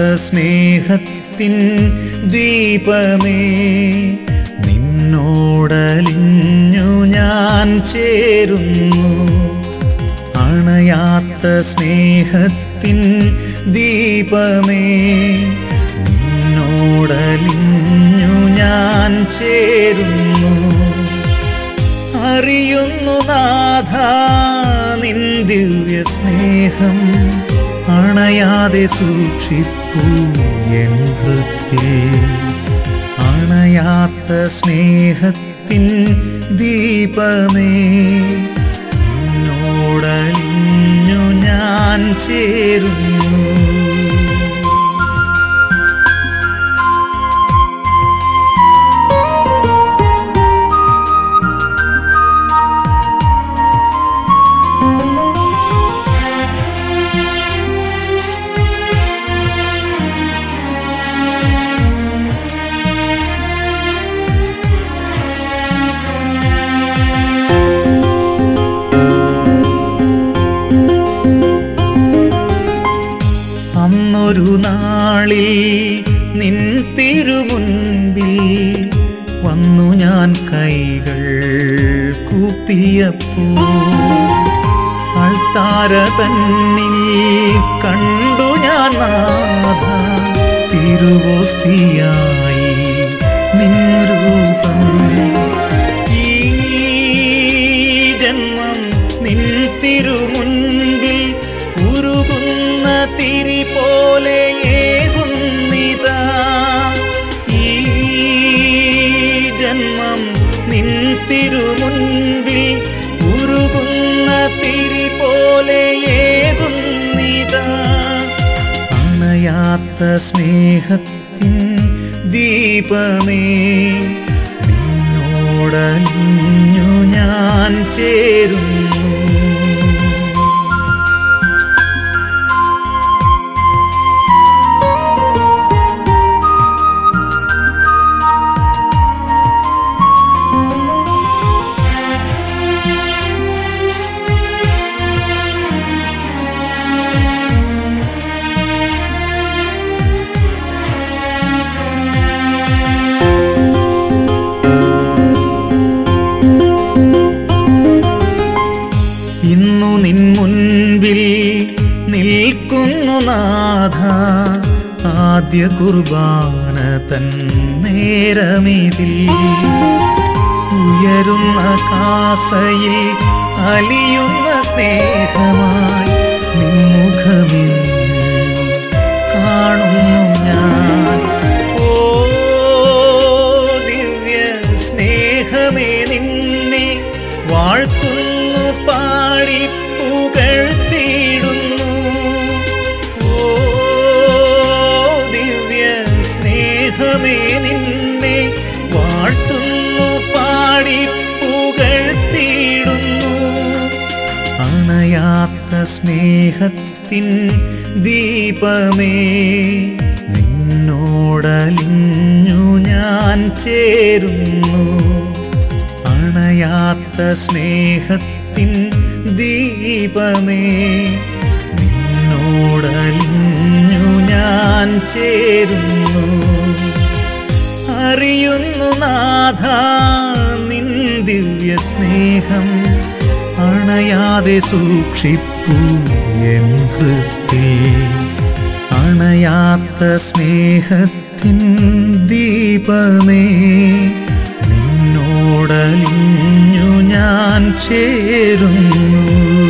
സ്നേഹത്തിൻ ദീപമേ നിന്നോടലിഞ്ഞു ഞാൻ ചേരുന്നു അണയാത്ത സ്നേഹത്തിൻ ദീപമേ നിന്നോടലിഞ്ഞു ഞാൻ ചേരുന്നു അറിയുന്നു നാഥ നിൻ ദിവ്യ സ്നേഹം അണയാതെ സൂക്ഷിപ്പൂ എൻ ഹൃത്തിൽ അണയാത്ത സ്നേഹത്തിൻ ദീപമേ നിന്നോടലിഞ്ഞു ഞാൻ ചേരുന്നു അന്നൊരു നാളിൽ നിൻ തിരുമുൻപിൽ വന്നു ഞാൻ കൈകൾ കൂപ്പിയപ്പോ അൾത്താര തന്നിൽ കണ്ടു ഞാൻ നാഥ തിരുവോസ്തിയായി നിൻ രൂപം ഈ ജന്മം നിൻ തിരുമുൻപിൽ ഉരുകുന്ന തിരി പോലെ ഏകുന്നിതാ ഈ ജന്മം നിൻ തിരുമുൻപിൽ ഉരുകുന്ന തിരി പോലെ ഏകുന്നിതാ അണയാത്ത സ്നേഹത്തിൻ ദീപമേ നിന്നോടലിഞ്ഞു ഞാൻ ചേരുന്നു ഇന്നു നിൻ മുൻപിൽ നിൽക്കുന്നു നാഥ ആദ്യ കുർബാന തൻ നേരമിതിൽ ഉയരുന്ന കാസയിൽ അലിയുന്ന സ്നേഹമായി നിൻമുഖമിൽ കാണുന്നു ഞാൻ ഓ ദിവ്യ സ്നേഹമേ നിന്നെ വാഴ്ത്തുന്നു പാടി പുകഴ്ത്തിയിടുന്നു ഓ ദിവ്യ സ്നേഹമേ നിന്നെ വാഴ്ത്തുന്നു പാടി പുകഴ്ത്തിയിടുന്നു അണയാത്ത സ്നേഹത്തിൻ ദീപമേ നിന്നോടലിഞ്ഞു ഞാൻ ചേരുന്നു അണയാത്ത സ്നേഹത്തിൻ ദീപമേ നിന്നോടലിഞ്ഞു ഞാൻ ചേരുന്നു അറിയുന്നു നാഥ നിൻ ദിവ്യ സ്നേഹം അണയാതെ സൂക്ഷിപ്പൂ എൻ ഹൃത്തിൽ അണയാത്ത സ്നേഹത്തിൻ ദീപമേ നിന്നോടലിഞ്ഞു ഞാൻ ചേരുന്നു